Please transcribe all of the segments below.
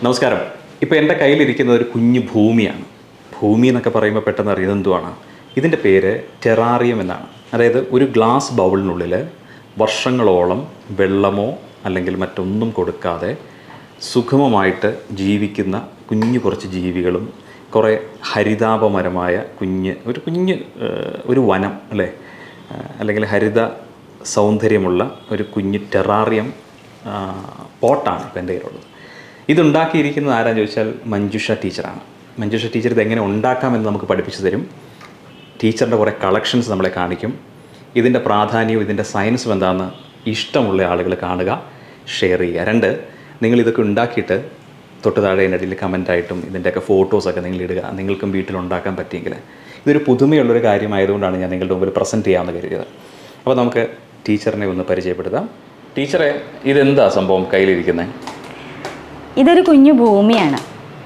നമസ്കാരം ഇപ്പോൾ എൻ്റെ കയ്യിലിരിക്കുന്നത് ഒരു കുഞ്ഞു ഭൂമിയാണ് ഭൂമി എന്നൊക്കെ പറയുമ്പോൾ പെട്ടെന്ന് അറിയുന്നത് എന്തുവാണ് ഇതിൻ്റെ പേര് ടെറാറിയം എന്നാണ് അതായത് ഒരു ഗ്ലാസ് ബൗളിനുള്ളിൽ വർഷങ്ങളോളം വെള്ളമോ അല്ലെങ്കിൽ മറ്റൊന്നും കൊടുക്കാതെ സുഗമമായിട്ട് ജീവിക്കുന്ന കുഞ്ഞു കുറച്ച് ജീവികളും കുറേ ഹരിതാപമരമായ കുഞ്ഞ് ഒരു കുഞ്ഞ് ഏഹ്, ഒരു വനം അല്ലേ ഏഹ്, അല്ലെങ്കിൽ ഹരിത സൗന്ദര്യമുള്ള ഒരു കുഞ്ഞ് ടെറാറിയം ആ, പോട്ടാണ് ഇപ്പം എൻ്റെ കയ്യിലുള്ളത് ഇതുണ്ടാക്കിയിരിക്കുന്നത് ആരാന്ന് ചോദിച്ചാൽ മഞ്ജുഷ ടീച്ചറാണ് മഞ്ജുഷ ടീച്ചർ ഇത് എങ്ങനെ ഉണ്ടാക്കാമെന്ന് നമുക്ക് പഠിപ്പിച്ചു തരും ടീച്ചറിൻ്റെ കുറേ കളക്ഷൻസ് നമ്മളെ കാണിക്കും ഇതിൻ്റെ പ്രാധാന്യവും ഇതിൻ്റെ സയൻസും എന്താണെന്ന് ഇഷ്ടമുള്ള ആളുകൾ കാണുക ഷെയർ ചെയ്യുക രണ്ട് നിങ്ങൾ ഇതൊക്കെ ഉണ്ടാക്കിയിട്ട് തൊട്ട് താഴെ എൻ്റെ അടിയിൽ കമൻറ്റായിട്ടും ഇതിൻ്റെയൊക്കെ ഫോട്ടോസൊക്കെ നിങ്ങൾ ഇടുക നിങ്ങൾക്കും വീട്ടിൽ ഉണ്ടാക്കാൻ പറ്റിയെങ്കിൽ ഇതൊരു പുതുമയുള്ളൊരു കാര്യമായതുകൊണ്ടാണ് ഞാൻ നിങ്ങളുടെ മുമ്പിൽ പ്രസൻറ്റ് ചെയ്യാമെന്ന് കരുതിയത് അപ്പോൾ നമുക്ക് ടീച്ചറിനെ ഒന്ന് പരിചയപ്പെടുത്താം ടീച്ചറെ ഇതെന്താ സംഭവം കയ്യിലിരിക്കുന്നത് ഇതൊരു കുഞ്ഞു ഭൂമിയാണ്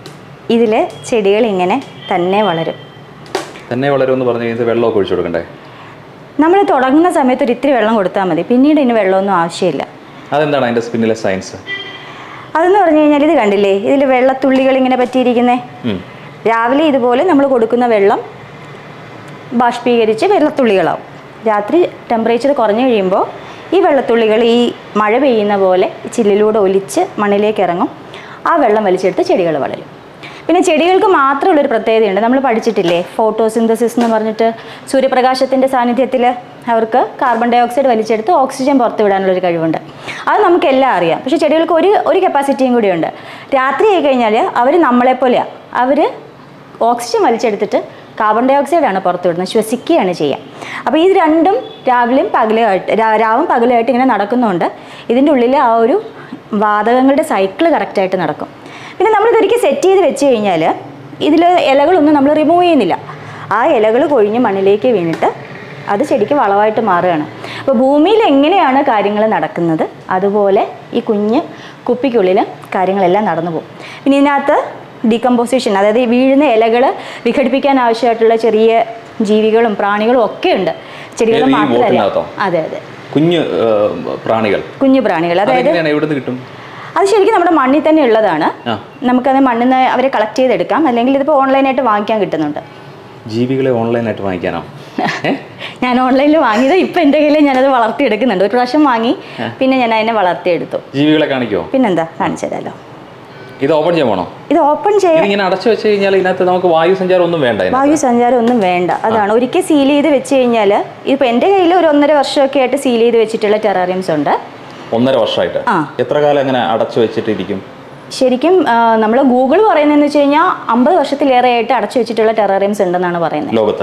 ഇതിൽ ചെടികൾ ഇങ്ങനെ തന്നെ വളരും തന്നെ വളരുമെന്ന് പറഞ്ഞു കഴിഞ്ഞാൽ വെള്ളമൊക്കെ ഒഴിച്ചു കൊടുക്കണ്ടേ നമ്മൾ തുടങ്ങുന്ന സമയത്ത് ഒരു ഇത്തിരി വെള്ളം കൊടുത്താൽ മതി പിന്നീട് ഇതിന് വെള്ളമൊന്നും ആവശ്യമില്ല അതെന്താണ് അതിൻ്റെ സ്പിന്നിലെ സയൻസ് അതെന്ന് പറഞ്ഞു കഴിഞ്ഞാൽ ഇത് കണ്ടില്ലേ ഇതിൽ വെള്ളത്തുള്ളികൾ ഇങ്ങനെ പറ്റിയിരിക്കുന്നേ ഉം. രാവിലെ ഇതുപോലെ നമ്മൾ കൊടുക്കുന്ന വെള്ളം ബാഷ്പീകരിച്ച് വെള്ളത്തുള്ളികളാവും രാത്രി ടെമ്പറേച്ചർ കുറഞ്ഞു കഴിയുമ്പോൾ ഈ വെള്ളത്തുള്ളികൾ ഈ മഴ പെയ്യുന്ന പോലെ ഈ ചില്ലിലൂടെ ഒലിച്ച് മണ്ണിലേക്ക് ഇറങ്ങും ആ വെള്ളം വലിച്ചെടുത്ത് ചെടികൾ വളരും പിന്നെ ചെടികൾക്ക് മാത്രമുള്ളൊരു പ്രത്യേകതയുണ്ട് നമ്മൾ പഠിച്ചിട്ടില്ലേ ഫോട്ടോസിന്തസിസ് എന്ന് പറഞ്ഞിട്ട് സൂര്യപ്രകാശത്തിൻ്റെ സാന്നിധ്യത്തിൽ അവർക്ക് കാർബൺ ഡൈ ഓക്സൈഡ് വലിച്ചെടുത്ത് ഓക്സിജൻ പുറത്തു വിടാനുള്ളൊരു കഴിവുണ്ട് അത് നമുക്കെല്ലാം അറിയാം പക്ഷേ ചെടികൾക്ക് ഒരു ഒരു കപ്പാസിറ്റിയും കൂടിയുണ്ട് രാത്രി ആയി കഴിഞ്ഞാൽ അവർ നമ്മളെപ്പോലെയാണ് അവർ ഓക്സിജൻ വലിച്ചെടുത്തിട്ട് കാർബൺ ഡൈ ഓക്സൈഡാണ് പുറത്തു വിടുന്നത് ശ്വസിക്കുകയാണ് ചെയ്യുക അപ്പോൾ ഇത് രണ്ടും രാവിലെയും പകലുമായിട്ട് രാ- രാവും പകലുമായിട്ട് ഇങ്ങനെ നടക്കുന്നുണ്ട് ഇതിൻ്റെ ഉള്ളിൽ ആ ഒരു വാതകങ്ങളുടെ സൈക്കിൾ കറക്റ്റായിട്ട് നടക്കും പിന്നെ നമ്മളിതൊരിക്കൽ സെറ്റ് ചെയ്ത് വെച്ച് കഴിഞ്ഞാൽ ഇതിൽ ഇലകളൊന്നും നമ്മൾ റിമൂവ് ചെയ്യുന്നില്ല ആ ഇലകൾ കൊഴിഞ്ഞ് മണ്ണിലേക്ക് വീണിട്ട് അത് ചെടിക്ക് വളമായിട്ട് മാറുകയാണ് അപ്പോൾ ഭൂമിയിൽ എങ്ങനെയാണ് കാര്യങ്ങൾ നടക്കുന്നത് അതുപോലെ ഈ കുഞ്ഞ് കുപ്പിക്കുള്ളിൽ കാര്യങ്ങളെല്ലാം നടന്നു പോകും പിന്നെ ഇതിനകത്ത് ഡീകമ്പോസിഷൻ അതായത് ഈ വീഴുന്ന ഇലകൾ വിഘടിപ്പിക്കാൻ ആവശ്യമായിട്ടുള്ള ചെറിയ ജീവികളും പ്രാണികളും ഒക്കെ ഉണ്ട് ചെടികൾ ഏത് ഈ മാത്രമല്ല ബോട്ടിനകത്തോ? അതെ അതെ കുഞ്ഞ് ഏഹ്, പ്രാണികൾ കുഞ്ഞു പ്രാണികൾ അതായത് അതെങ്ങനെയാണ് എവിടെ നിന്ന് കിട്ടും അത് ശരിക്കും നമ്മുടെ മണ്ണിൽ തന്നെ ഉള്ളതാണ് ആ. നമുക്കത് മണ്ണിൽ നിന്ന് അവരെ കളക്ട് ചെയ്തെടുക്കാം അല്ലെങ്കിൽ ഇതിപ്പോൾ ഓൺലൈനായിട്ട് വാങ്ങിക്കാൻ കിട്ടുന്നുണ്ട് ജീവികളെ ഓൺലൈനായിട്ട് വാങ്ങിക്കാനോ ഏ? ഞാൻ ഓൺലൈനിൽ വാങ്ങിയത് ഇപ്പം എൻ്റെ കയ്യിൽ ഞാനത് വളർത്തിയെടുക്കുന്നുണ്ട് ഒരു പ്രാവശ്യം വാങ്ങി പിന്നെ ഞാൻ അതിനെ വളർത്തിയെടുത്തു ജീവികളെ കാണിക്കോ പിന്നെന്താ കാണിച്ചു തരാമല്ലോ ഇത് ഓപ്പൺ ചെയ്യാൻ പോണോ ഇത് ഓപ്പൺ ചെയ്യാൻ ഇതിങ്ങനെ അടച്ചു വെച്ച് കഴിഞ്ഞാൽ ഇതിനകത്ത് നമുക്ക് വായു സഞ്ചാരം ഒന്നും വേണ്ട ഇതിനകത്ത്. വായു സഞ്ചാരം ഒന്നും വേണ്ട അതാണ് ഒരിക്കൽ സീൽ ചെയ്ത് വെച്ച് കഴിഞ്ഞാൽ ഇപ്പോൾ എൻ്റെ കയ്യിൽ ഒരു ഒന്നര വർഷമൊക്കെ ആയിട്ട് സീൽ ചെയ്ത് വെച്ചിട്ടുള്ള ടെറാറിയംസ് ഉണ്ട് ഒന്നര വർഷമായിട്ട് ആ. എത്ര കാലം അങ്ങനെ അടച്ചു വെച്ചിട്ടിരിക്കും ശരിക്കും നമ്മൾ ഗൂഗിൾ പറയുന്നതെന്ന് വെച്ച് കഴിഞ്ഞാൽ അമ്പത് വർഷത്തിലേറെ ആയിട്ട് അടച്ചു വെച്ചിട്ടുള്ള ടെറാറിയംസ് ഉണ്ടെന്നാണ് പറയുന്നത് ലോകത്ത്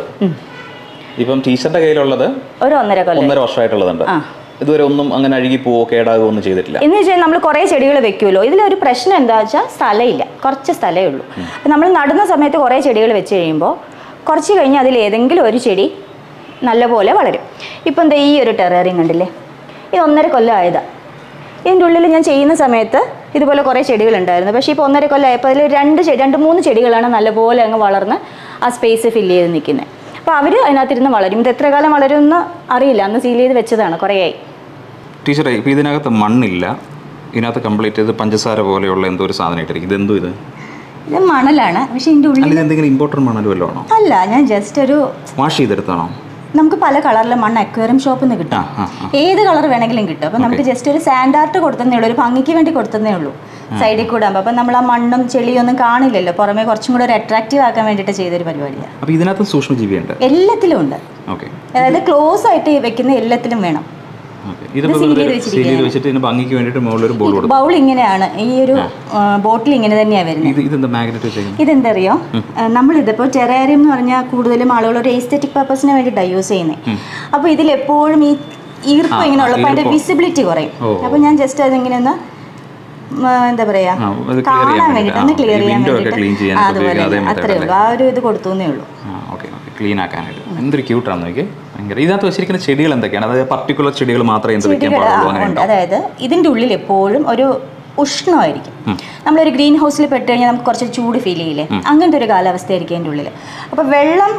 ഇപ്പം ടീച്ചറിന്റെ കയ്യിലുള്ളത് ഒരു ഒന്നര കൊല്ലം ഒന്നര വർഷമായിട്ടുള്ളതുണ്ട് ആ. ഇതുവരെ ഒന്നും അങ്ങനെ അഴുകി പോവോ കേടാകുകയോ ഒന്നും ചെയ്തിട്ടില്ല എന്ന് വെച്ചാൽ നമ്മൾ കുറേ ചെടികൾ വെക്കുമല്ലോ ഇതിലൊരു പ്രശ്നം എന്താ വെച്ചാൽ സ്ഥലമില്ല കുറച്ച് സ്ഥലമേ ഉള്ളൂ അപ്പം നമ്മൾ നടുന്ന സമയത്ത് കുറേ ചെടികൾ വെച്ച് കഴിയുമ്പോൾ കുറച്ച് കഴിഞ്ഞ് അതിൽ ഏതെങ്കിലും ഒരു ചെടി നല്ലപോലെ വളരും ഇപ്പം എന്താ ഈ ഒരു ടെറേറിയം കണ്ടില്ലേ ഇത് ഒന്നര കൊല്ലം ആയതാണ് ഇതിൻ്റെ ഉള്ളിൽ ഞാൻ ചെയ്യുന്ന സമയത്ത് ഇതുപോലെ കുറേ ചെടികളുണ്ടായിരുന്നു പക്ഷേ ഇപ്പോൾ ഒന്നര കൊല്ലം ആയപ്പോൾ അതിൽ രണ്ട് ചെടി രണ്ട് മൂന്ന് ചെടികളാണ് നല്ലപോലെ അങ്ങ് വളർന്ന് ആ സ്പേസ് ഫില്ല് ചെയ്ത് നിൽക്കുന്നത് അപ്പോൾ അവർ അതിനകത്തിരുന്ന് വളരും ഇത് എത്ര കാലം വളരുമെന്ന് അറിയില്ല അന്ന് സീൽ ചെയ്ത് വെച്ചതാണ് കുറേയായി ടീച്ചറെ ഇപ്പം ഇതിനകത്ത് മണ്ണില്ല ഇതിനകത്ത് കംപ്ലീറ്റ് ഇത് പഞ്ചസാര പോലെയുള്ള എന്തോ ഒരു സാധനം ഇട്ടിരിക്കും ഇത് എന്തോ ഇത് ഇത് മണലാണ് പക്ഷേ ഇതിൻ്റെ ഉള്ളിൽ അല്ല ഇത് എന്തെങ്കിലും ഇമ്പോർട്ടൻ്റ് മണൽ വല്ലതും ആണോ അല്ല ഞാൻ ജസ്റ്റ് ഒരു വാഷ് ചെയ്തെടുത്താണോ നമുക്ക് പല കളറിലെ മണ്ണ് അക്വേറിയം ഷോപ്പിൽ നിന്ന് ആ കിട്ടും ആ ആ ഏത് കളർ വേണമെങ്കിലും കിട്ടും അപ്പം നമുക്ക് ജസ്റ്റ് ഒരു സാൻഡ് ആർട്ട് കൊടുത്തതേ ഉള്ളൂ ഒരു ഭംഗിക്ക് വേണ്ടി കൊടുത്തതേ ഉള്ളൂ സൈഡിൽ കൂടെ ആകുമ്പോൾ അപ്പം നമ്മൾ ആ മണ്ണും ചെളിയും ഒന്നും കാണില്ലല്ലോ പുറമെ കുറച്ചും കൂടെ ഒരു അട്രാക്റ്റീവ് ആക്കാൻ വേണ്ടിയിട്ട് ചെയ്തൊരു പരിപാടിയാണ് അപ്പോൾ ഇതിനകത്ത് സൂക്ഷ്മജീവിയുണ്ട് എല്ലാത്തിലും ഉണ്ട് ഓക്കെ അതായത് ക്ലോസ് ആയിട്ട് വെക്കുന്ന എല്ലാത്തിലും വേണം ഓക്കെ ഇതിപ്പോൾ seal ചെയ്ത് സീൽ ചെയ്ത് വെച്ചിട്ട് ഇതിന് ഭംഗിക്ക് വേണ്ടിയിട്ട് മുകളിൽ ഒരു ബോൾ കൊടുക്കും ബൗൾ ഇങ്ങനെയാണ് ഈ ഒരു ബോട്ടിൽ ഇങ്ങനെ തന്നെയാണ് വരുന്നത് ഇത് ഇതെന്താ മാഗ്നറ്റ് വെച്ചേക്കുന്നത് ഇതെന്തറിയോ നമ്മളിതിപ്പോൾ ടെറേറിയം എന്ന് പറഞ്ഞാൽ കൂടുതലും ആളുകൾ ഒരു എസ്തെറ്റിക് പർപ്പസിന് വേണ്ടിയിട്ടാണ് യൂസ് ചെയ്യുന്നത് അപ്പോൾ ഇതിൽ എപ്പോഴും ഈ ഈർപ്പം ഇങ്ങനെ ഉള്ളപ്പോൾ അതിൻ്റെ വിസിബിലിറ്റി കുറയും ഓ. അപ്പോൾ ഞാൻ ജസ്റ്റ് അതിങ്ങനെ ഒന്ന് ഉം, എന്താ പറയാ ആ, അത് clear ചെയ്യാൻ കാണാൻ വേണ്ടിയിട്ട്. വേണ്ടിയിട്ട് ഒന്ന് ആ, ക്ലിയർ ഈ ചെയ്യാൻ window ഒക്കെ clean ചെയ്യാൻ വേണ്ടിയിട്ട് അതുപോലെ ഉപയോഗിക്കുന്ന അതേ തന്നെ. method അത്രേ ഉള്ളൂ ആ ഒരു ഇത് കൊടുത്തേ ഉള്ളൂ ആ ഓക്കെ ഓക്കെ ക്ലീൻ ആക്കാനായിട്ട് എന്തൊരു ക്യൂട്ടാണ് നോക്കി ഭയങ്കര ഇതിനകത്ത് വെച്ചിരിക്കുന്ന ചെടികൾ എന്തൊക്കെയാണ് അതായത് പർട്ടിക്കുലർ ചെടികൾ മാത്രമേ എന്ത് വെക്കാൻ ചെടികൾ പാടുള്ളൂ ആ, അങ്ങനെ ഉണ്ട് ഉണ്ടോ അതായത് ഇതിൻ്റെ ഉള്ളിൽ എപ്പോഴും ഒരു ഉഷ്ണമായിരിക്കും നമ്മളൊരു ഗ്രീൻ ഹൗസിൽ പെട്ട് കഴിഞ്ഞാൽ നമുക്ക് കുറച്ച് ചൂട് ഫീൽ ചെയ്യില്ലേ അങ്ങനത്തെ ഒരു കാലാവസ്ഥയായിരിക്കും അതിൻ്റെ ഉള്ളിൽ അപ്പോൾ വെള്ളം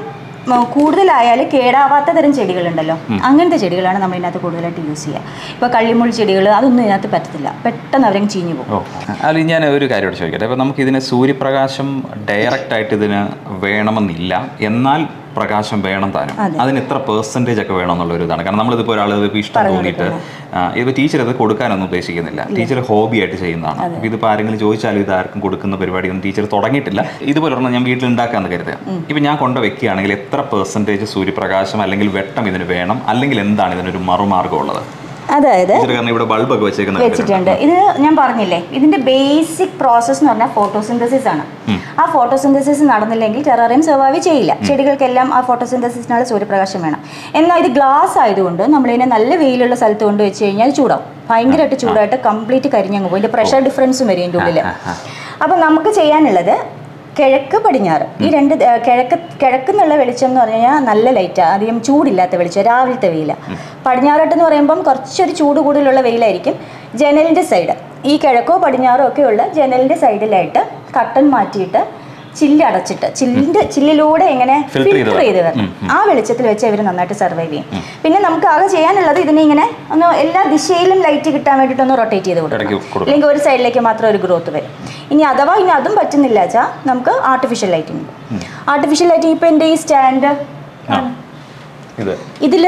മ, കൂടുതലായാൽ കേടാവാത്ത തരം ചെടികളുണ്ടല്ലോ അങ്ങനത്തെ ചെടികളാണ് നമ്മൾ ഇതിനകത്ത് കൂടുതലായിട്ട് യൂസ് ചെയ്യുക ഇപ്പോൾ കള്ളിമുൾ ചെടികൾ അതൊന്നും ഇതിനകത്ത് പറ്റത്തില്ല പെട്ടെന്ന് അവരും ചീഞ്ഞു പോകും ഓ അല്ല ഞാൻ ഒരു കാര്യമായിട്ട് ചോദിക്കട്ടെ അപ്പോൾ നമുക്ക് ഇതിന് സൂര്യപ്രകാശം ഡയറക്റ്റ് ആയിട്ട് ഇതിന് വേണമെന്നില്ല എന്നാൽ പ്രകാശം വേണം താനും അതിന് എത്ര പെർസെൻറ്റേജ് ഒക്കെ വേണം എന്നുള്ള ഒരു ഇതാണ് കാരണം നമ്മളിതിപ്പോൾ ഒരാൾ ഇതിപ്പോൾ ഇഷ്ടം തോന്നിയിട്ട് ഇപ്പോൾ ടീച്ചർ ഇത് കൊടുക്കാനൊന്നും ഉദ്ദേശിക്കുന്നില്ല ടീച്ചർ ഹോബി ആയിട്ട് ചെയ്യുന്നതാണ് അപ്പോൾ ഇതിപ്പോൾ ആരെങ്കിലും ചോദിച്ചാലും ഇത് ആർക്കും കൊടുക്കുന്ന പരിപാടിയൊന്നും ടീച്ചർ തുടങ്ങിയിട്ടില്ല ഇതുപോലെ ഒരെണ്ണം ഞാൻ വീട്ടിൽ ഉണ്ടാക്കാമെന്ന് കരുതുക ഇപ്പം ഞാൻ കൊണ്ട് വെക്കുകയാണെങ്കിൽ എത്ര പെർസെൻറ്റേജ് സൂര്യപ്രകാശം അല്ലെങ്കിൽ വെട്ടം ഇതിന് വേണം അല്ലെങ്കിൽ എന്താണ് ഇതിനൊരു മറുമാർഗ്ഗം ഉള്ളത് അതായത് ടീച്ചർ കാരണം ഇവിടെ ബൾബൊക്കെ വെച്ചേക്കുന്നത് വെച്ചിട്ടുണ്ട് ഇത് ഞാൻ പറഞ്ഞില്ലേ ഇതിന്റെ ബേസിക് പ്രോസസ്സ് എന്ന് പറഞ്ഞാൽ ഫോട്ടോസിന്തസിസ് ആണ് ആ ഫോട്ടോസിന്തസിസ് നടന്നില്ലെങ്കിൽ ടെററിയം സർവൈവ് ചെയ്യില്ല ചെടികൾക്കെല്ലാം ആ ഫോട്ടോസിന്തസിസിനുള്ള സൂര്യപ്രകാശം വേണം എന്നാൽ ഇത് ഗ്ലാസ് ആയതുകൊണ്ട് നമ്മളിതിനെ നല്ല വെയിലുള്ള സ്ഥലത്ത് കൊണ്ട് വെച്ച് കഴിഞ്ഞാൽ ചൂടാവും ഭയങ്കരമായിട്ട് ചൂടായിട്ട് കംപ്ലീറ്റ് കരിഞ്ഞങ്ങ് പോകും ഇതിന്റെ പ്രഷർ ഡിഫറൻസും വരും ഇതിൻ്റെ ഉള്ളിൽ അപ്പം നമുക്ക് ചെയ്യാനുള്ളത് കിഴക്ക് പടിഞ്ഞാറ് ഈ രണ്ട് ദ- കിഴക്ക് കിഴക്ക് എന്നുള്ള വെളിച്ചം എന്ന് പറഞ്ഞു കഴിഞ്ഞാൽ നല്ല ലൈറ്റാണ് അധികം ചൂടില്ലാത്ത വെളിച്ചം രാവിലത്തെ വെയില പടിഞ്ഞാറോട്ട് എന്ന് പറയുമ്പം കുറച്ചൊരു ചൂട് കൂടുതലുള്ള വെയിലായിരിക്കും ജനലിൻ്റെ സൈഡ് ഈ കിഴക്കോ പടിഞ്ഞാറോ ഒക്കെ ഉള്ള ജനലിൻ്റെ സൈഡിലായിട്ട് കട്ടൻ മാറ്റിയിട്ട് ചില്ല് അടച്ചിട്ട് ചില്ലിൻ്റെ ചില്ലിലൂടെ ഇങ്ങനെ Filter ചെയ്ത് ഫിൽറ്റർ ചെയ്ത് വരണം ആ വെളിച്ചത്തിൽ വെച്ച് ഇവർ നന്നായിട്ട് സർവൈവ് ചെയ്യും പിന്നെ നമുക്ക് ആകെ ചെയ്യാനുള്ളത് ഇതിനെ ഇങ്ങനെ ഒന്ന് എല്ലാ ദിശയിലും ലൈറ്റ് കിട്ടാൻ വേണ്ടിയിട്ട് ഒന്ന് റൊട്ടേറ്റ് ചെയ്ത് കൊടുക്കണം ഇടയ്ക്ക് കൊടുക്കണം. അല്ലെങ്കിൽ ഒരു സൈഡിലേക്ക് മാത്രം ഒരു ഗ്രോത്ത് വരും ഇനി അഥവാ ഇനി അതും പറ്റുന്നില്ല വെച്ചാൽ നമുക്ക് ആർട്ടിഫിഷ്യൽ ലൈറ്റിംഗ് ആർട്ടിഫിഷ്യൽ ലൈറ്റിംഗ് ഇപ്പം എൻ്റെ ഈ സ്റ്റാൻഡ് ആ ഇത് ഇതിൽ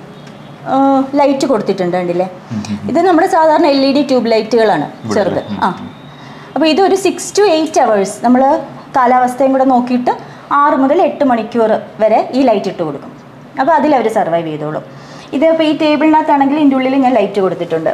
ലൈറ്റ് കൊടുത്തിട്ടുണ്ട് കണ്ടില്ലേ ഇത് നമ്മുടെ സാധാരണ എൽ ഇ ഡി ട്യൂബ് ലൈറ്റുകളാണ് ചെറുത് ആ അപ്പോൾ ഇതൊരു സിക്സ് ടു എയ്റ്റ് അവേഴ്സ് നമ്മൾ കാലാവസ്ഥയും കൂടെ നോക്കിയിട്ട് ആറ് മുതൽ എട്ട് മണിക്കൂർ വരെ ഈ ലൈറ്റ് ഇട്ട് കൊടുക്കും അപ്പോൾ അതിൽ അവർ സർവൈവ് ചെയ്തോളും ഇത് ഇപ്പോൾ ഈ ടേബിളിനകത്താണെങ്കിൽ ഇതിൻ്റെ ഉള്ളിൽ ഞാൻ ലൈറ്റ് കൊടുത്തിട്ടുണ്ട്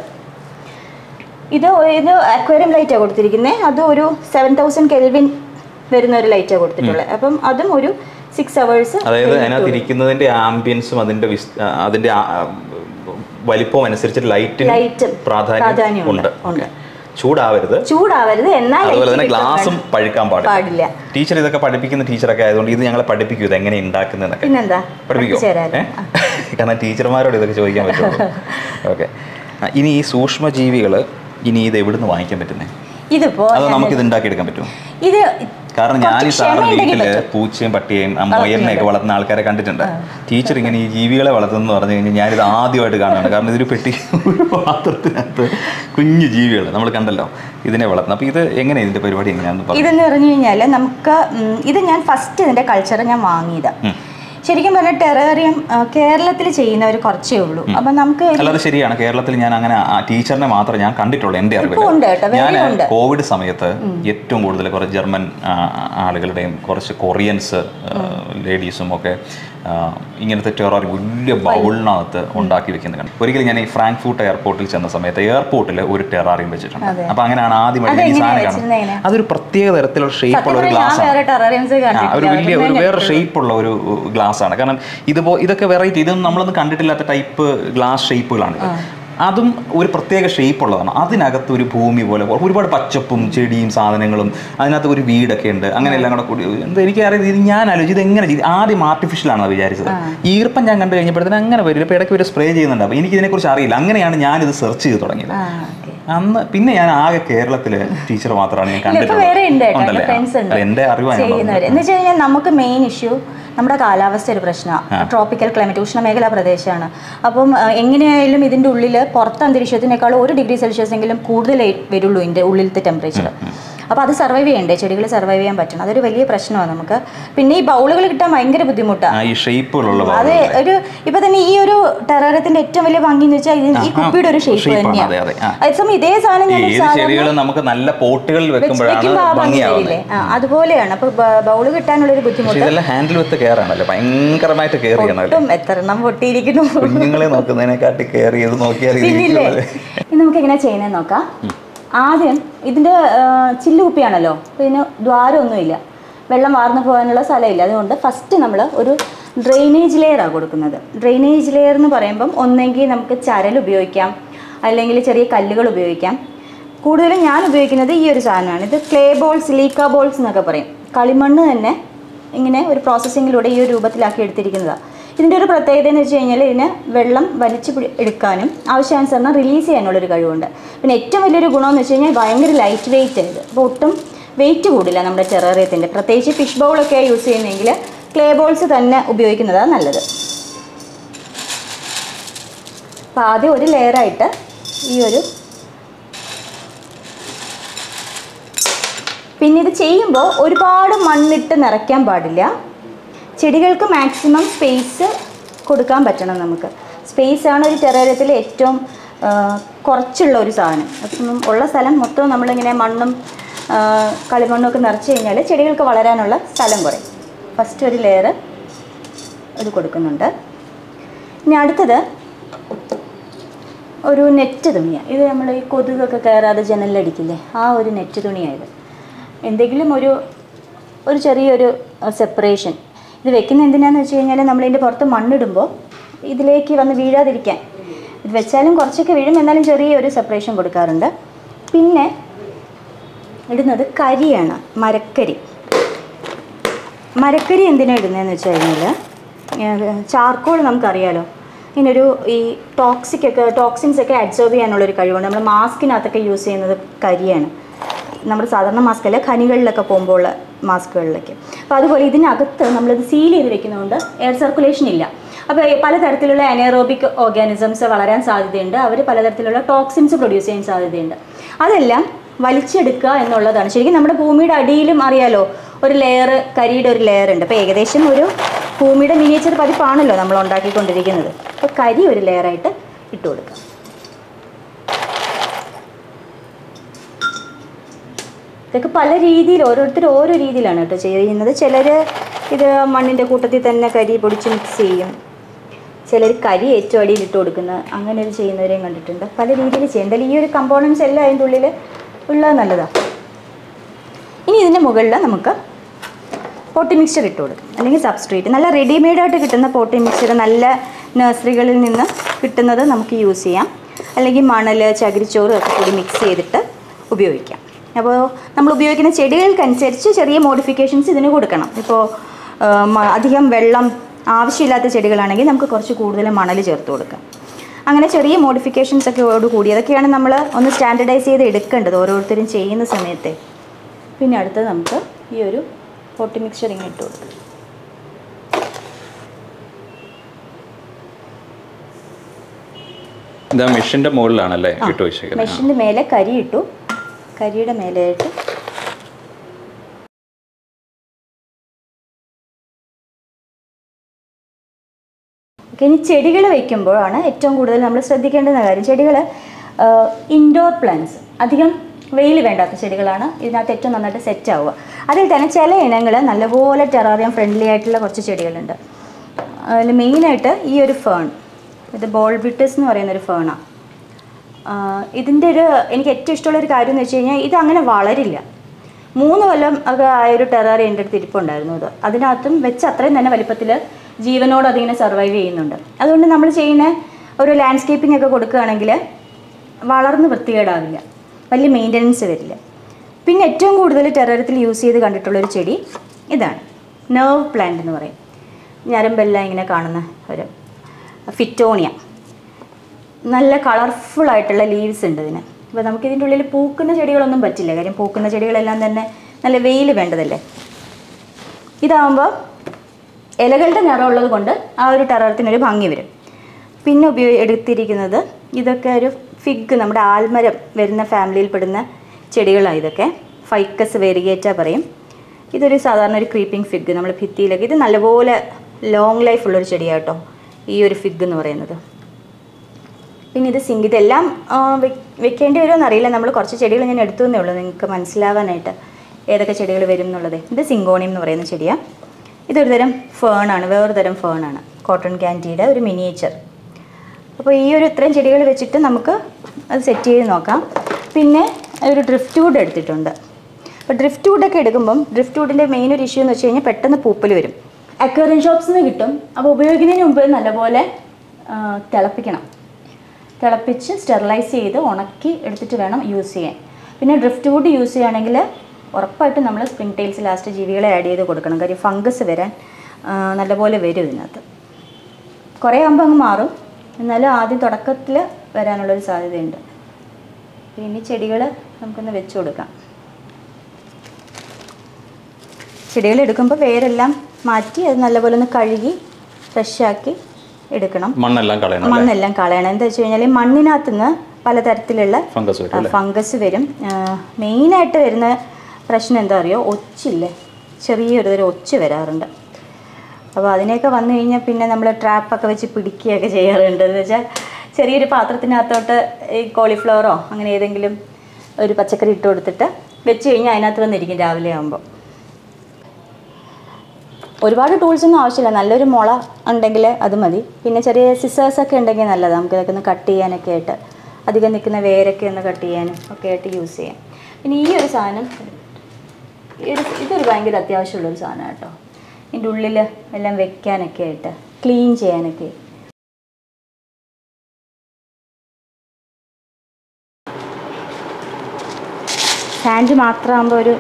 ഇത് ഒ- ഇത് അക്വേറിയം ലൈറ്റാണ് കൊടുത്തിരിക്കുന്നത് അത് ഒരു സെവൻ തൗസൻഡ് കെൽവിൻ വരുന്ന ഒരു ലൈറ്റാണ് കൊടുത്തിട്ടുള്ളത് അപ്പം അതും ഒരു സിക്സ് അവേഴ്സ് അതായത് അതിനകത്ത് ഇരിക്കുന്നതിന്റെ ആംബിയൻസും അതിന്റെ വിസ്- ആ, അതിന്റെ ആ, ആ, വലിപ്പവും അനുസരിച്ച് ലൈറ്റിന് ലൈറ്റും പ്രാധാന്യം പ്രാധാന്യം ഉണ്ട് ഉണ്ട് ചൂടാവരുത് ചൂടാവരുത് എന്നാൽ അതുപോലെ തന്നെ light ഗ്ലാസും പഴുക്കാൻ പാടില്ല പാടില്ല ടീച്ചർ ഇതൊക്കെ പഠിപ്പിക്കുന്ന ടീച്ചറൊക്കെ ആയതുകൊണ്ട് ഇത് ഞങ്ങളെ പഠിപ്പിക്കൂ ഇത് എങ്ങനെ ഉണ്ടാക്കുന്നതെന്നൊക്കെ പിന്നെന്താ പഠിപ്പിക്കോ പഠിപ്പിച്ചുതരാലോ. ഏ? കാരണം ടീച്ചർമാരോട് ഇതൊക്കെ ചോദിക്കാൻ പറ്റുള്ളൂ ഓക്കെ ഇനി ഈ സൂക്ഷ്മജീവികൾ ഇനി ഇത് എവിടുന്ന് വാങ്ങിക്കാൻ പറ്റുന്നേ ഇതിപ്പോ അത് നമുക്ക് ഇത് ഉണ്ടാക്കിയെടുക്കാൻ പറ്റുമോ ഇത് കാരണം ഞാൻ ഈ കുറച്ച് സാറിന്റെ ക്ഷമയുണ്ടെങ്കിൽ വീട്ടില് പറ്റും. പൂച്ചയും പട്ടിയെയും ആ മുയലിനെയൊക്കെ വളർത്തുന്ന ആൾക്കാരെ കണ്ടിട്ടുണ്ട് ടീച്ചർ ഇങ്ങനെ ഈ ജീവികളെ വളർത്തുന്നു പറഞ്ഞു കഴിഞ്ഞാൽ ഞാനിത് ആദ്യമായിട്ട് കാണുകയാണ് കാരണം ഇതൊരു പെട്ടി ഒരു പാത്രത്തിനകത്ത് കുഞ്ഞു ജീവികൾ നമ്മൾ കണ്ടല്ലോ ഇതിനെ വളർത്തുന്നത് അപ്പോൾ ഇത് എങ്ങനെ ഇതിന്റെ പരിപാടി എങ്ങനെയാണെന്ന് പറഞ്ഞു ഇതെന്ന് പറഞ്ഞു കഴിഞ്ഞാൽ നമുക്ക് ഉം, ഇത് ഞാൻ ഫസ്റ്റ് ഇതിന്റെ കൾച്ചർ ഞാൻ വാങ്ങിയതാണ് ശരിക്കും പറഞ്ഞാൽ ടെറേറിയം കേരളത്തിൽ ചെയ്യുന്നവർ കുറച്ചേ ഉള്ളൂ അപ്പം നമുക്ക് അല്ലാതെ ശരിയാണ് കേരളത്തിൽ ഞാൻ അങ്ങനെ ആ ടീച്ചറിനെ മാത്രം ഞാൻ കണ്ടിട്ടുള്ളൂ എൻ്റെ അറിവിൽ ഇപ്പൊ ഉണ്ട് കേട്ടോ, ഞാൻ വേറെ ഉണ്ട്. കോവിഡ് സമയത്ത് ഏറ്റവും കൂടുതൽ കുറച്ച് ജർമ്മൻ ആ, ആളുകളുടെയും കുറച്ച് കൊറിയൻസ് ലേഡീസും ഒക്കെ ആ, ഇങ്ങനത്തെ ടെറർ വലിയ ബൗളിനകത്ത് ഉണ്ടാക്കി വെക്കുന്നത് കണ്ടു ഒരിക്കലും ഞാൻ ഈ ഫ്രാങ്ക്ഫൂട്ട് എയർപോർട്ടിൽ ചെന്ന സമയത്ത് എയർപോർട്ടിൽ ഒരു ടെറാറിയം വെച്ചിട്ടുണ്ട് അതെ. അപ്പൊ അങ്ങനെയാണ് ആദ്യമായിട്ട് ഞാൻ ഈ അതെങ്ങനെയാ സാധനം വെച്ചിരുന്നത് എങ്ങനെയാ? കാണുന്നത് അതൊരു പ്രത്യേക തരത്തിലുള്ള ഷേപ്പ് സത്യം ഉള്ള ഒരു പറഞ്ഞാൽ ഞാൻ ഗ്ലാസ് ആണ് വേറെ ടെറേറിയംസ് ആ, ഒരു വലിയ ഒരു വേറെ ഷേപ്പ് ഉള്ള ഒരു ഗ്ലാസ് ആണ് കാരണം ഇതുപോ ഇതൊക്കെ വെറൈറ്റി ഇതൊന്നും നമ്മളൊന്നും കണ്ടിട്ടില്ലാത്ത ടൈപ്പ് ഗ്ലാസ് ഷേപ്പുകളാണ് ഇത് അതും ഒരു പ്രത്യേക ഷേപ്പ് ഉള്ളതാണ് അതിനകത്ത് ഒരു ഭൂമി പോലെ ഒരുപാട് പച്ചപ്പും ചെടിയും സാധനങ്ങളും അതിനകത്ത് ഒരു വീടൊക്കെ ഉണ്ട് അങ്ങനെ എല്ലാം കൂടെ കൂടി എന്താ എനിക്കറിയാം ഇത് ഞാൻ ആലോചിച്ച് ഇത് എങ്ങനെ ചെയ്തു ആദ്യം ആർട്ടിഫിഷ്യൽ ആണെന്ന് വിചാരിച്ചത് ഈർപ്പം ഞാൻ കണ്ടു കഴിഞ്ഞപ്പോഴത്തേന് അങ്ങനെ വരും ഇപ്പോൾ ഇടയ്ക്ക് ഒരു സ്പ്രേ ചെയ്യുന്നുണ്ട് അപ്പോൾ എനിക്ക് ഇതിനെക്കുറിച്ച് അറിയില്ല അങ്ങനെയാണ് ഞാനിത് സെർച്ച് ചെയ്ത് തുടങ്ങിയത് അന്ന് പിന്നെ ഞാൻ ആകെ കേരളത്തിലെ ടീച്ചർ മാത്രമാണ് ഞാൻ ഇപ്പൊ വേറെ ഉണ്ട് കേട്ടോ ഉണ്ടല്ലേ? ഫ്രണ്ട്സ് ഉണ്ട് അല്ല, എൻ്റെ അറിവാണ് ഞാൻ ചെയ്യുന്നവർ പറഞ്ഞത്. എന്ന് വെച്ച് കഴിഞ്ഞാൽ നമുക്ക് മെയിൻ ഇഷ്യൂ നമ്മുടെ കാലാവസ്ഥ ഒരു പ്രശ്നമാണ് ട്രോപ്പിക്കൽ ക്ലൈമറ്റ് ഉഷ്ണമേഖലാ പ്രദേശമാണ് അപ്പം ആ, എങ്ങനെയായാലും ഇതിൻ്റെ ഉള്ളിൽ പുറത്ത് അന്തരീക്ഷത്തിനേക്കാളും ഒരു ഡിഗ്രി സെൽഷ്യസ് എങ്കിലും കൂടുതലേ വരുള്ളൂ ഇതിൻ്റെ ഉള്ളിലത്തെ ടെമ്പറേച്ചർ അപ്പോൾ അത് സർവൈവ് ചെയ്യണ്ടേ ചെടികൾ സർവൈവ് ചെയ്യാൻ പറ്റണം അതൊരു വലിയ പ്രശ്നമാണ് നമുക്ക് പിന്നെ ഈ ബൗളുകൾ കിട്ടാൻ ഭയങ്കര ബുദ്ധിമുട്ടാണ് ആ, ഈ ഷേപ്പുകളുള്ള അത് ഒരു ഇപ്പൊ തന്നെ ഈ ഒരു ടെററത്തിന്റെ ഏറ്റവും വലിയ ഭംഗി എന്ന് വെച്ചാൽ ഇത് ഈ കുപ്പിയുടെ ഒരു ഷേപ്പ് shape ആണ്, തന്നെയാണ് അതെ, അതെ, ആ. അതേസമയം ഇതേ സാധനം ഞാൻ ഏത് ചെടികളും നമുക്ക് നല്ല പോട്ടുകളിൽ വെക്കുമ്പോഴാണ് വെക്കുമ്പോ ആ ഭംഗി ഭംഗിയാവുന്നത് വരില്ലേ ആ അതുപോലെയാണ് അപ്പൊ ബൗള് കിട്ടാനുള്ള ഒരു പക്ഷെ ബുദ്ധിമുട്ട് ഇതെല്ലാം ഹാൻഡിൽ വിത്ത് കെയർ ആണല്ലോ ഭയങ്കരമായിട്ട് കെയർ ചെയ്യണമല്ലോ ഒട്ടും എത്ര എണ്ണം പൊട്ടിയിരിക്കുന്നു കുഞ്ഞുങ്ങളെ നോക്കുന്നതിനെക്കാട്ടി കെയർ ചെയ്ത് നോക്കിയാൽ ഇത് പിന്നില്ലേ ഇരിക്കുമല്ലേ? ഇനി നമുക്ക് എങ്ങനെ ചെയ്യുന്നത് നോക്കാം ആദ്യം ഇതിന്റെ ആ, ചില്ല് കുപ്പിയാണല്ലോ അപ്പൊ ഇതിന് ദ്വാരമൊന്നുമില്ല വെള്ളം വാർന്നു പോകാനുള്ള സ്ഥലമില്ല അതുകൊണ്ട് ഫസ്റ്റ് നമ്മൾ ഒരു ഡ്രെയിനേജ് ലെയറാണ് കൊടുക്കുന്നത് ഡ്രെയിനേജ് ലെയർ എന്ന് പറയുമ്പം ഒന്നെങ്കിൽ നമുക്ക് ചരൽ ഉപയോഗിക്കാം അല്ലെങ്കിൽ ചെറിയ കല്ലുകൾ ഉപയോഗിക്കാം കൂടുതലും ഞാൻ ഉപയോഗിക്കുന്നത് ഈ ഒരു സാധനമാണ് ഇത് ക്ലേ ബോൾസ് ലീക്ക ബോൾസ് എന്നൊക്കെ പറയും കളിമണ്ണ് തന്നെ ഇങ്ങനെ ഒരു പ്രോസസ്സിങ്ങിലൂടെ ഈ ഒരു രൂപത്തിലാക്കി എടുത്തിരിക്കുന്നതാണ് ഇതിൻ്റെ ഒരു പ്രത്യേകത എന്ന് വെച്ച് കഴിഞ്ഞാൽ ഇതിന് വെള്ളം വലിച്ചു പിടി എടുക്കാനും ആവശ്യാനുസരണം റിലീസ് ചെയ്യാനുള്ളൊരു കഴിവുണ്ട് പിന്നെ ഏറ്റവും വലിയൊരു ഗുണമെന്ന് വെച്ച് കഴിഞ്ഞാൽ ഭയങ്കര ലൈറ്റ് വെയിറ്റ് ഇത് അപ്പോൾ ഒട്ടും വെയിറ്റ് കൂടില്ല നമ്മുടെ ടെറേറിയത്തിൻ്റെ പ്രത്യേകിച്ച് ഫിഷ് ബൗളൊക്കെ യൂസ് ചെയ്യുന്നതെങ്കിൽ ക്ലേ ബോൾസ് തന്നെ ഉപയോഗിക്കുന്നതാണ് നല്ലത് അപ്പോൾ ആദ്യം ഒരു ലെയറായിട്ട് ഈ ഒരു പിന്നെ ഇത് ചെയ്യുമ്പോൾ ഒരുപാട് മണ്ണിട്ട് നിറയ്ക്കാൻ പാടില്ല ചെടികൾക്ക് മാക്സിമം സ്പേസ് കൊടുക്കാൻ പറ്റണം നമുക്ക് സ്പേസ് ആണ് ഒരു ടെറേറിയത്തിൽ ഏറ്റവും ആ, കുറച്ചുള്ള ഒരു സാധനം അപ്പം ഉള്ള സ്ഥലം മൊത്തം നമ്മളിങ്ങനെ മണ്ണും ആ, കളിമണ്ണും ഒക്കെ നിറച്ച് കഴിഞ്ഞാൽ ചെടികൾക്ക് വളരാനുള്ള സ്ഥലം കുറയും ഫസ്റ്റ് ഒരു ലെയർ ഇത് കൊടുക്കുന്നുണ്ട് ഇനി അടുത്തത് ഒരു നെറ്റ് തുണിയാണ് ഇത് നമ്മൾ ഈ കൊതുകൊക്കെ കയറാതെ ജനലിലടിക്കില്ലേ ആ ഒരു നെറ്റ് തുണിയായത് എന്തെങ്കിലും ഒരു ഒരു ചെറിയൊരു സെപ്പറേഷൻ ഇത് വെക്കുന്ന എന്തിനാന്ന് വെച്ച് കഴിഞ്ഞാൽ നമ്മളിതിൻ്റെ പുറത്ത് മണ്ണിടുമ്പോൾ ഇതിലേക്ക് വന്ന് വീഴാതിരിക്കാൻ ഇത് വെച്ചാലും കുറച്ചൊക്കെ വീഴും എന്നാലും ചെറിയൊരു സെപ്പറേഷൻ കൊടുക്കാറുണ്ട് പിന്നെ ഇടുന്നത് കരിയാണ് മരക്കരി മരക്കരി എന്തിനാണ് ഇടുന്നതെന്ന് വെച്ച് കഴിഞ്ഞാൽ ചാർക്കോൾ നമുക്കറിയാലോ ഇങ്ങനൊരു ഈ ടോക്സിക് ഒക്കെ ടോക്സിൻസ് ഒക്കെ അബ്സോർബ് ചെയ്യാനുള്ളൊരു കഴിവുണ്ട് നമ്മൾ മാസ്കിനകത്തൊക്കെ യൂസ് ചെയ്യുന്നത് കരിയാണ് നമ്മുടെ സാധാരണ മാസ്ക് അല്ല ഖനികളിലൊക്കെ പോകുമ്പോൾ ഉള്ള മാസ്കുകളിലൊക്കെ അപ്പോൾ അതുപോലെ ഇതിനകത്ത് നമ്മളിത് സീൽ ചെയ്ത് വെക്കുന്നതുകൊണ്ട് എയർ സർക്കുലേഷൻ ഇല്ല അപ്പോൾ പലതരത്തിലുള്ള അനേറോബിക് ഓർഗാനിസംസ് വളരാൻ സാധ്യതയുണ്ട് അവർ പലതരത്തിലുള്ള ടോക്സിൻസ് പ്രൊഡ്യൂസ് ചെയ്യാൻ സാധ്യതയുണ്ട് അതെല്ലാം വലിച്ചെടുക്കുക എന്നുള്ളതാണ് ശരിക്കും നമ്മുടെ ഭൂമിയുടെ അടിയിലും അറിയാലോ ഒരു ലെയർ കരിയുടെ ഒരു ലെയർ ഉണ്ട് അപ്പോൾ ഏകദേശം ഒരു ഭൂമിയുടെ മിനിയേച്ചർ പതിപ്പാണല്ലോ നമ്മൾ ഉണ്ടാക്കിക്കൊണ്ടിരിക്കുന്നത് അപ്പോൾ കരി ഒരു ലെയറായിട്ട് ഇട്ട് കൊടുക്കുക ഇതൊക്കെ പല രീതിയിൽ ഓരോരുത്തർ ഓരോ രീതിയിലാണ് കേട്ടോ ചെയ്യുന്നത് ചിലർ ഇത് മണ്ണിൻ്റെ കൂട്ടത്തിൽ തന്നെ കരി പൊടിച്ച് മിക്സ് ചെയ്യും ചിലർ കരി ഏറ്റവും അടിയിൽ ഇട്ട് കൊടുക്കുന്ന അങ്ങനെ ഒരു ചെയ്യുന്നവരെയും കണ്ടിട്ടുണ്ട് പല രീതിയിൽ ചെയ്യും എന്തായാലും ഈ ഒരു കമ്പോണൻസ് എല്ലാം അതിൻ്റെ ഉള്ളിൽ ഉള്ളത് നല്ലതാണ് ഇനി ഇതിൻ്റെ മുകളിൽ നമുക്ക് പോട്ടി മിക്സ്ചർ ഇട്ട് കൊടുക്കും അല്ലെങ്കിൽ സബ്സ്ട്രേറ്റ് നല്ല റെഡിമെയ്ഡായിട്ട് കിട്ടുന്ന പോട്ടി മിക്സ്ചർ നല്ല നഴ്സറികളിൽ നിന്ന് കിട്ടുന്നത് നമുക്ക് യൂസ് ചെയ്യാം അല്ലെങ്കിൽ മണൽ ചകിരിച്ചോറ് ഒക്കെ കൂടി മിക്സ് ചെയ്തിട്ട് ഉപയോഗിക്കാം അപ്പോൾ നമ്മൾ ഉപയോഗിക്കുന്ന ചെടികൾക്കനുസരിച്ച് ചെറിയ മോഡിഫിക്കേഷൻസ് ഇതിന് കൊടുക്കണം ഇപ്പോൾ ആ, മ- അധികം വെള്ളം ആവശ്യമില്ലാത്ത ചെടികളാണെങ്കിൽ നമുക്ക് കുറച്ച് കൂടുതൽ മണൽ ചേർത്ത് കൊടുക്കാം അങ്ങനെ ചെറിയ മോഡിഫിക്കേഷൻസ് ഒക്കെ ഓട് കൂടി അതൊക്കെയാണ് നമ്മൾ ഒന്ന് സ്റ്റാൻഡർഡൈസ് ചെയ്ത് എടുക്കേണ്ടത് ഓരോരുത്തരും ചെയ്യുന്ന സമയത്തെ പിന്നെ അടുത്തത് നമുക്ക് ഈ ഒരു പൊട്ടി മിക്സ്ചർ ഇങ്ങനെ ഇട്ട് കൊടുക്കും ഇതാ മെഷീൻ്റെ മുകളിലാണല്ലേ ഇട്ട് വെച്ചേക്കുന്നത് ആ. മെഷീൻ്റെ മേലെ കരി ഇട്ടു കരിയുടെ മേലെയായിട്ട് ഓക്കെ ഇനി ചെടികൾ വെക്കുമ്പോഴാണ് ഏറ്റവും കൂടുതൽ നമ്മൾ ശ്രദ്ധിക്കേണ്ടുന്ന കാര്യം ചെടികൾ ഇൻഡോർ പ്ലാന്റ്സ് അധികം വെയിൽ വേണ്ടാത്ത ചെടികളാണ് ഇതിനകത്ത് ഏറ്റവും നന്നായിട്ട് സെറ്റ് ആവുക അതിൽ തന്നെ ചില ഇനങ്ങൾ നല്ലപോലെ ടെറാറിയം ഫ്രണ്ട്ലി ആയിട്ടുള്ള കുറച്ച് ചെടികളുണ്ട് അതിൽ മെയിനായിട്ട് ഈ ഒരു ഫേൺ ഇത് ബോൾബിറ്റസ് എന്ന് പറയുന്ന ഒരു ഫേണാണ് ഇതിൻ്റെ ഒരു എനിക്ക് ഏറ്റവും ഇഷ്ടമുള്ള ഒരു കാര്യം എന്ന് വെച്ച് കഴിഞ്ഞാൽ ഇത് അങ്ങനെ വളരില്ല മൂന്ന് കൊല്ലം ഒക്കെ ആയൊരു ടെറാറി എൻ്റെ അടുത്ത് ഇരിപ്പുണ്ടായിരുന്നു ഇത് അതിനകത്തും വെച്ച് അത്രയും തന്നെ വലിപ്പത്തിൽ ജീവനോട് അതിങ്ങനെ സർവൈവ് ചെയ്യുന്നുണ്ട് അതുകൊണ്ട് നമ്മൾ ചെയ്യുന്ന ഒരു ലാൻഡ്സ്കേപ്പിംഗ് ഒക്കെ കൊടുക്കുകയാണെങ്കിൽ വളർന്ന് വൃത്തികേടാവില്ല വലിയ മെയിൻ്റനൻസ് വരില്ല പിന്നെ ഏറ്റവും കൂടുതൽ ടെററിയത്തിൽ യൂസ് ചെയ്ത് കണ്ടിട്ടുള്ളൊരു ചെടി ഇതാണ് നെർവ് പ്ലാന്റ് എന്ന് പറയും ഞരമ്പെല്ലാം ഇങ്ങനെ കാണുന്ന ഒരു ഫിറ്റോണിയ നല്ല കളർഫുൾ ആയിട്ടുള്ള ലീവ്സ് ഉണ്ട് ഇതിന് അപ്പോൾ നമുക്ക് ഇതിൻ്റെ ഉള്ളിൽ പൂക്കുന്ന ചെടികളൊന്നും പറ്റില്ല കാര്യം പൂക്കുന്ന ചെടികളെല്ലാം തന്നെ നല്ല വെയിൽ വേണ്ടതല്ലേ ഇതാകുമ്പോൾ ഇലകളുടെ നിറമുള്ളത് കൊണ്ട് ആ ഒരു ടെററത്തിനൊരു ഭംഗി വരും പിന്നെ ഉപയോഗ എടുത്തിരിക്കുന്നത് ഇതൊക്കെ ഒരു ഫിഗ് നമ്മുടെ ആൽമരം വരുന്ന ഫാമിലിയിൽ പെടുന്ന ചെടികളാണ് ഇതൊക്കെ ഫൈക്കസ് വെരിഗേറ്റ പറയും ഇതൊരു സാധാരണ ഒരു ക്രീപ്പിംഗ് ഫിഗ് നമ്മൾ ഭിത്തിയിലൊക്കെ ഇത് നല്ലപോലെ ലോങ് ലൈഫ് ഉള്ളൊരു ചെടിയാണ് കേട്ടോ ഈ ഒരു ഫിഗ് എന്ന് പറയുന്നത് പിന്നെ ഇത് സിങ്ക് ഇതെല്ലാം ആ, വെ- വെക്കേണ്ടി വരുമെന്ന് അറിയില്ല നമ്മൾ കുറച്ച് ചെടികൾ ഞാൻ എടുത്തു എന്നേ ഉള്ളൂ നിങ്ങൾക്ക് മനസ്സിലാവാനായിട്ട് ഏതൊക്കെ ചെടികൾ വരും എന്നുള്ളത് ഇത് സിങ്കോണിയം എന്ന് പറയുന്ന ചെടിയാണ് ഇതൊരു തരം ഫേണാണ് വേറൊരു തരം ഫേണാണ് കോട്ടൺ ക്യാൻറ്റിയുടെ ഒരു മിനിയേച്ചർ അപ്പോൾ ഈ ഒരു ഇത്രയും ചെടികൾ വെച്ചിട്ട് നമുക്ക് അത് സെറ്റ് ചെയ്ത് നോക്കാം പിന്നെ ഒരു ഡ്രിഫ്റ്റ് വുഡ് എടുത്തിട്ടുണ്ട് അപ്പോൾ ഡ്രിഫ്റ്റ് വുഡൊക്കെ എടുക്കുമ്പം ഡ്രിഫ്റ്റ് വുഡിൻ്റെ മെയിൻ ഒരു ഇഷ്യൂ എന്ന് വെച്ച് കഴിഞ്ഞാൽ പെട്ടെന്ന് പൂപ്പൽ വരും അക്വേറിയം ഷോപ്സിൽ നിന്ന് കിട്ടും അപ്പോൾ ഉപയോഗിക്കുന്നതിന് മുമ്പ് നല്ലപോലെ ആ, തിളപ്പിക്കണം തിളപ്പിച്ച് സ്റ്റെറിലൈസ് ചെയ്ത് ഉണക്കി എടുത്തിട്ട് വേണം യൂസ് ചെയ്യാൻ പിന്നെ ഡ്രിഫ്റ്റ് വുഡ് യൂസ് ചെയ്യുകയാണെങ്കിൽ ഉറപ്പായിട്ടും നമ്മൾ സ്പ്രിംഗ് ടൈൽസ് ലാസ്റ്റ് ജീവികളെ ആഡ് ചെയ്ത് കൊടുക്കണം കാര്യം ഫംഗസ് വരാൻ ആ, നല്ലപോലെ വരും ഇതിനകത്ത് കുറേ ആകുമ്പോൾ അങ്ങ് മാറും എന്നാലും ആദ്യം തുടക്കത്തിൽ വരാനുള്ളൊരു സാധ്യതയുണ്ട് ഇനി ചെടികൾ നമുക്കൊന്ന് വെച്ച് കൊടുക്കാം ചെടികൾ എടുക്കുമ്പോൾ വേരെല്ലാം മാറ്റി അത് നല്ലപോലെ ഒന്ന് കഴുകി ഫ്രഷാക്കി എടുക്കണം മണ്ണെല്ലാം കളയണം മണ്ണെല്ലാം കളയണം എന്താ വെച്ച് കഴിഞ്ഞാൽ മണ്ണിനകത്ത് നിന്ന് പലതരത്തിലുള്ള ഫംഗസ് വരും അല്ലേ ഫംഗസ് വരും മെയിനായിട്ട് വരുന്ന പ്രശ്നം എന്താ അറിയോ ഒച്ചില്ലേ ചെറിയൊരു തരം ഒച്ച് വരാറുണ്ട് അപ്പോൾ അതിനെയൊക്കെ വന്നു കഴിഞ്ഞാൽ പിന്നെ നമ്മൾ ട്രാപ്പൊക്കെ വെച്ച് പിടിക്കുകയൊക്കെ ചെയ്യാറുണ്ട് എന്ന് വെച്ചാൽ ചെറിയൊരു പാത്രത്തിനകത്തോട്ട് ഈ കോളിഫ്ലവറോ അങ്ങനെ ഏതെങ്കിലും ഒരു പച്ചക്കറി ഇട്ട് കൊടുത്തിട്ട് വെച്ച് കഴിഞ്ഞാൽ അതിനകത്ത് വന്നിരിക്കും രാവിലെ ആകുമ്പോൾ ഒരുപാട് ടൂൾസ് ഒന്നും ആവശ്യമില്ല നല്ലൊരു മുള ഉണ്ടെങ്കിൽ അത് മതി പിന്നെ ചെറിയ സിസേഴ്സ് ഒക്കെ ഉണ്ടെങ്കിൽ നല്ലതാണ് നമുക്ക് ഇതൊക്കെ ഒന്ന് കട്ട് ചെയ്യാനൊക്കെ ആയിട്ട് അധികം നിൽക്കുന്ന വേരൊക്കെ ഒന്ന് കട്ട് ചെയ്യാനും ഒക്കെ ആയിട്ട് യൂസ് ചെയ്യാം പിന്നെ ഈ ഒരു സാധനം ഈ ഒരു ഇതൊരു ഭയങ്കര അത്യാവശ്യമുള്ളൊരു സാധനം കേട്ടോ ഇതിൻ്റെ ഉള്ളിൽ എല്ലാം വെക്കാനൊക്കെ ആയിട്ട് ക്ലീൻ ചെയ്യാനൊക്കെ സാൻഡ് മാത്രമാകുമ്പോൾ ഒരു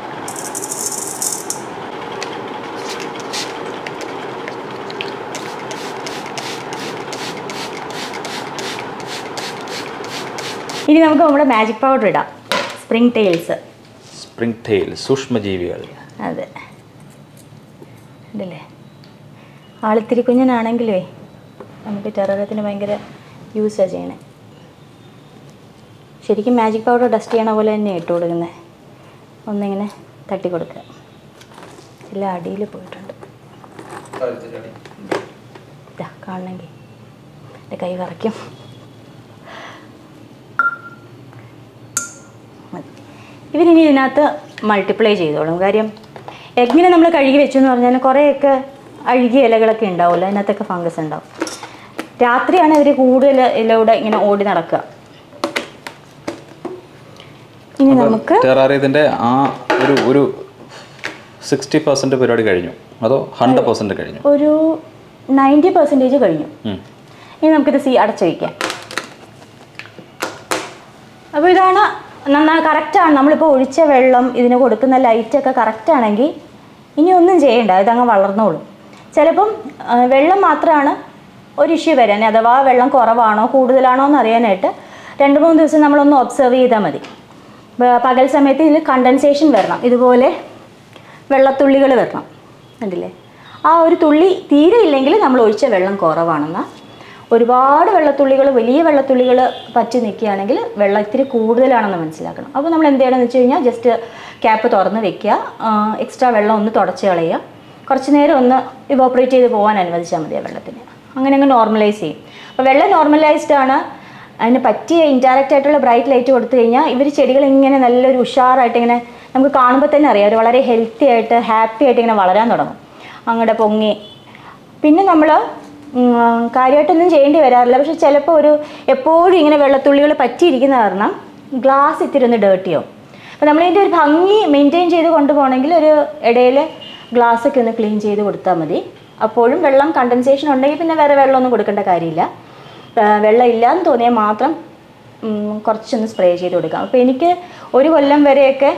ഇനി നമുക്ക് നമ്മുടെ മാജിക് പൗഡർ ഇടാം സ്പ്രിംഗ് ടെയിൽസ് സ്പ്രിംഗ് ടെയിൽ സൂക്ഷ്മജീവികൾ അതെ ഉണ്ടല്ലേ ആളിത്തിരി കുഞ്ഞനാണെങ്കിലേ നമുക്ക് ടെററത്തിന് ഭയങ്കര യൂസാണ് ചെയ്യണേ ശരിക്കും മാജിക് പൗഡർ ഡസ്റ്റ് ചെയ്യണ പോലെ തന്നെ ഇട്ട് കൊടുക്കുന്നത് ഒന്നിങ്ങനെ തട്ടി കൊടുക്കുക എല്ലാം അടിയിൽ പോയിട്ടുണ്ട് ഇതാ കാണണമെങ്കിൽ എൻ്റെ കൈ വിറയ്ക്കും മതി ഇവരിനി ഇതിനകത്ത് മൾട്ടിപ്ലൈ ചെയ്തോളും കാര്യം എഗ്ഗിനെ നമ്മൾ കഴുകി വെച്ചു എന്ന് പറഞ്ഞാൽ കുറേയൊക്കെ അഴുകിയ ഇലകളൊക്കെ ഉണ്ടാവുമല്ലോ അതിനകത്തൊക്കെ ഫംഗസ് ഉണ്ടാവും രാത്രിയാണ് ഇവർ കൂടുതൽ ഇലയുടെ ഇങ്ങനെ ഓടി നടക്കുക ഇനി നമുക്ക് ടെറാറിയതിൻ്റെ ആ ഒരു ഒരു സിക്സ്റ്റി പെർസെൻറ്റ് പരിപാടി കഴിഞ്ഞു അതോ ഹൺഡ്രഡ് പെർസെൻറ്റ് കഴിഞ്ഞു ഒരു നയൻറ്റി പെർസെൻറ്റേജ് കഴിഞ്ഞു ഉം. ഇനി നമുക്കിത് സീ അടച്ചു വയ്ക്കാം അപ്പോൾ ഇതാണ് നന്നായി കറക്റ്റാണ് നമ്മളിപ്പോൾ ഒഴിച്ച വെള്ളം ഇതിന് കൊടുക്കുന്ന ലൈറ്റൊക്കെ കറക്റ്റാണെങ്കിൽ ഇനി ഒന്നും ചെയ്യണ്ട ഇതങ്ങ് വളർന്നോളും ചിലപ്പം ആ, വെള്ളം മാത്രമാണ് ഒരു ഇഷ്യൂ വരാൻ അഥവാ വെള്ളം കുറവാണോ കൂടുതലാണോ എന്ന് അറിയാനായിട്ട് രണ്ട് മൂന്ന് ദിവസം നമ്മളൊന്ന് ഒബ്സർവ് ചെയ്താൽ മതി ബ- പകൽ സമയത്ത് ഇതിൽ കണ്ടൻസേഷൻ വരണം ഇതുപോലെ വെള്ളത്തുള്ളികൾ വരണം കണ്ടില്ലേ ആ ഒരു തുള്ളി തീരെ ഇല്ലെങ്കിൽ നമ്മൾ ഒഴിച്ച വെള്ളം കുറവാണെന്ന് ഒരുപാട് വെള്ളത്തുള്ളികൾ വലിയ വെള്ളത്തുള്ളികൾ പറ്റി നിൽക്കുകയാണെങ്കിൽ വെള്ളം ഇത്തിരി കൂടുതലാണെന്ന് മനസ്സിലാക്കണം അപ്പോൾ നമ്മൾ എന്ത് ചെയ്യണമെന്ന് വെച്ച് കഴിഞ്ഞാൽ ജസ്റ്റ് ക്യാപ്പ് തുറന്ന് വെക്കുക എക്സ്ട്രാ വെള്ളം ഒന്ന് തുടച്ച് കളയുക കുറച്ച് നേരം ഒന്ന് ഇവോപ്പറേറ്റ് ചെയ്ത് പോകാൻ അനുവദിച്ചാൽ മതി ആ വെള്ളത്തിന് അങ്ങനെ അങ്ങ് നോർമലൈസ് ചെയ്യും അപ്പോൾ വെള്ളം നോർമലൈസ്ഡ് ആണ് അതിന് പറ്റിയ ഇൻഡയറക്റ്റ് ആയിട്ടുള്ള ബ്രൈറ്റ് ലൈറ്റ് കൊടുത്തു കഴിഞ്ഞാൽ ഇവർ ചെടികൾ ഇങ്ങനെ നല്ലൊരു ഉഷാറായിട്ട് ഇങ്ങനെ നമുക്ക് കാണുമ്പോൾ തന്നെ അറിയാം അവർ വളരെ ഹെൽത്തി ആയിട്ട് ഹാപ്പി ആയിട്ട് ഇങ്ങനെ വളരാൻ തുടങ്ങും അങ്ങോട്ട് പൊങ്ങി പിന്നെ നമ്മൾ കാര്യമായിട്ടൊന്നും ചെയ്യേണ്ടി വരാറില്ല പക്ഷെ ചിലപ്പോൾ ഒരു എപ്പോഴും ഇങ്ങനെ വെള്ളത്തുള്ളികൾ പറ്റിയിരിക്കുന്ന കാരണം ഗ്ലാസ് ഇത്തിരി ഒന്ന് ഡേർട്ടി ആവും അപ്പോൾ നമ്മളിതിൻ്റെ ഒരു ഭംഗി മെയിൻറ്റെയിൻ ചെയ്ത് കൊണ്ടുപോകണമെങ്കിൽ ഒരു ഇടയിൽ ഗ്ലാസ് ഒക്കെ ഒന്ന് ക്ലീൻ ചെയ്ത് കൊടുത്താൽ മതി അപ്പോഴും വെള്ളം കണ്ടൻസേഷൻ ഉണ്ടെങ്കിൽ പിന്നെ വേറെ വെള്ളമൊന്നും കൊടുക്കേണ്ട കാര്യമില്ല ആ, വെള്ളം ഇല്ലയെന്ന് തോന്നിയാൽ മാത്രം ഉം, കുറച്ചൊന്ന് സ്പ്രേ ചെയ്ത് കൊടുക്കാം അപ്പോൾ എനിക്ക് ഒരു കൊല്ലം വരെയൊക്കെ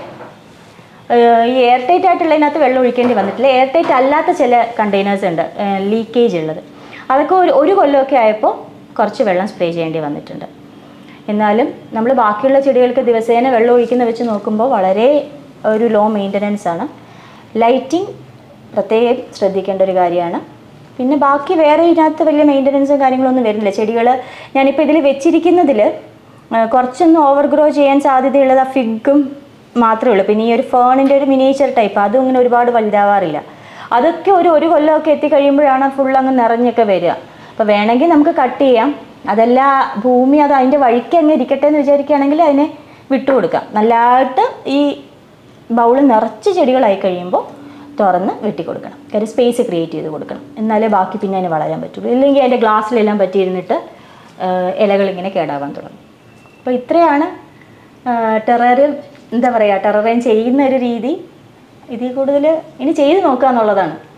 ഏഹ് ഈ എയർ ടൈറ്റ് ആയിട്ടുള്ളതിനകത്ത് വെള്ളം ഒഴിക്കേണ്ടി വന്നിട്ടില്ല എയർ ടൈറ്റ് അല്ലാത്ത ചില കണ്ടെയ്നേഴ്സ് ഉണ്ട് ലീക്കേജ് ഉള്ളത് അതൊക്കെ ഒരു ഒരു കൊല്ലമൊക്കെ ആയപ്പോൾ കുറച്ച് വെള്ളം സ്പ്രേ ചെയ്യേണ്ടി വന്നിട്ടുണ്ട് എന്നാലും നമ്മൾ ബാക്കിയുള്ള ചെടികൾക്ക് ദിവസേന വെള്ളം ഒഴിക്കുന്ന വെച്ച് നോക്കുമ്പോൾ വളരെ ഒരു ലോ മെയിൻ്റനൻസ് ആണ് ലൈറ്റിംഗ് പ്രത്യേകം ശ്രദ്ധിക്കേണ്ട ഒരു കാര്യമാണ് പിന്നെ ബാക്കി വേറെ ഇതിനകത്ത് വലിയ മെയിൻ്റനൻസും കാര്യങ്ങളൊന്നും വരുന്നില്ല ചെടികൾ ഞാനിപ്പോൾ ഇതിൽ വെച്ചിരിക്കുന്നതിൽ കുറച്ചൊന്ന് ഓവർ ഗ്രോ ചെയ്യാൻ സാധ്യതയുള്ളത് ആ ഫിഗും മാത്രമേ ഉള്ളൂ പിന്നെ ഈ ഒരു ഫേണിൻ്റെ ഒരു മിനിയേച്ചർ ടൈപ്പ് അതും ഇങ്ങനെ ഒരുപാട് വലുതാവാറില്ല അതൊക്കെ ഒരു ഒരു കൊല്ലമൊക്കെ എത്തിക്കഴിയുമ്പോഴാണ് ഫുൾ അങ്ങ് നിറഞ്ഞൊക്കെ വരിക അപ്പോൾ വേണമെങ്കിൽ നമുക്ക് കട്ട് ചെയ്യാം അതല്ല ഭൂമി അത് അതിൻ്റെ വഴിക്ക് അങ്ങ് ഇരിക്കട്ടെ എന്ന് വിചാരിക്കുകയാണെങ്കിൽ അതിനെ വിട്ടുകൊടുക്കാം നല്ലതായിട്ട് ഈ ബൗൾ നിറച്ച് ചെടികളായി കഴിയുമ്പോൾ തുറന്ന് വെട്ടിക്കൊടുക്കണം കാര്യം സ്പേസ് ക്രിയേറ്റ് ചെയ്ത് കൊടുക്കണം എന്നാലേ ബാക്കി പിന്നെ അതിന് വളരാൻ പറ്റുള്ളൂ ഇല്ലെങ്കിൽ അതിൻ്റെ ഗ്ലാസ്സിലെല്ലാം പറ്റിയിരുന്നിട്ട് ഇലകൾ ഇങ്ങനെ കേടാവാൻ തുടങ്ങും അപ്പോൾ ഇത്രയാണ് ടെററിയം എന്താ പറയുക ടെററിയം ചെയ്യുന്ന ഒരു രീതി ഇതിൽ കൂടുതൽ ഇനി ചെയ്ത് നോക്കുക എന്നുള്ളതാണ്